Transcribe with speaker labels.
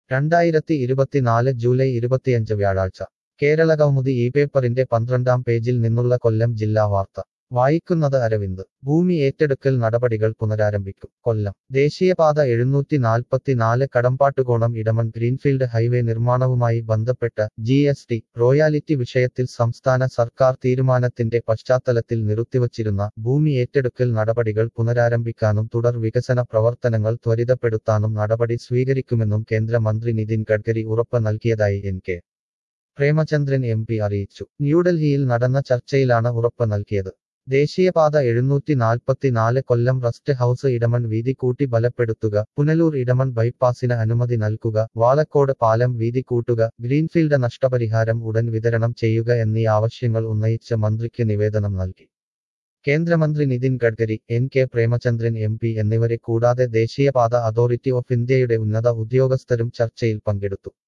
Speaker 1: രണ്ടായിരത്തി ഇരുപത്തിനാല് ജൂലൈ ഇരുപത്തിയഞ്ച് വ്യാഴാഴ്ച കേരള കൗമുദി ഈ പേപ്പറിന്റെ പന്ത്രണ്ടാം പേജിൽ നിന്നുള്ള കൊല്ലം ജില്ലാ വാർത്ത വായിക്കുന്നത് അരവിന്ദ് ഭൂമി ഏറ്റെടുക്കൽ നടപടികൾ പുനരാരംഭിക്കും കൊല്ലം ദേശീയപാത എഴുന്നൂറ്റി നാൽപ്പത്തിനാല് കടമ്പാട്ടുകോണം ഇടമൺ ഗ്രീൻഫീൽഡ് ഹൈവേ നിർമ്മാണവുമായി ബന്ധപ്പെട്ട ജി എസ് ടി റോയാലിറ്റി വിഷയത്തിൽ സംസ്ഥാന സർക്കാർ തീരുമാനത്തിന്റെ പശ്ചാത്തലത്തിൽ നിർത്തിവച്ചിരുന്ന ഭൂമി ഏറ്റെടുക്കൽ നടപടികൾ പുനരാരംഭിക്കാനും തുടർ വികസന പ്രവർത്തനങ്ങൾ ത്വരിതപ്പെടുത്താനും നടപടി സ്വീകരിക്കുമെന്നും കേന്ദ്രമന്ത്രി നിതിൻ ഗഡ്കരി ഉറപ്പ് നൽകിയതായി N K Premachandran M P അറിയിച്ചു ന്യൂഡൽഹിയിൽ നടന്ന ചർച്ചയിലാണ് ഉറപ്പ് നൽകിയത് ദേശീയപാത എഴുന്നൂറ്റി നാൽപ്പത്തിനാല് കൊല്ലം റസ്റ്റ് ഹൌസ് ഇടമൺ വീതി കൂട്ടി ബലപ്പെടുത്തുക പുനലൂർ ഇടമൺ ബൈപ്പാസിന് അനുമതി നൽകുക വാളക്കോട് പാലം വീതി കൂട്ടുക ഗ്രീൻഫീൽഡ് നഷ്ടപരിഹാരം ഉടൻ വിതരണം ചെയ്യുക എന്നീ ആവശ്യങ്ങൾ ഉന്നയിച്ച് മന്ത്രിക്ക് നിവേദനം നൽകി കേന്ദ്രമന്ത്രി Nitin Gadkari N K Premachandran M P എന്നിവരെ കൂടാതെ ദേശീയപാത അതോറിറ്റി ഓഫ് ഇന്ത്യയുടെ ഉന്നത ഉദ്യോഗസ്ഥരും ചർച്ചയിൽ പങ്കെടുത്തു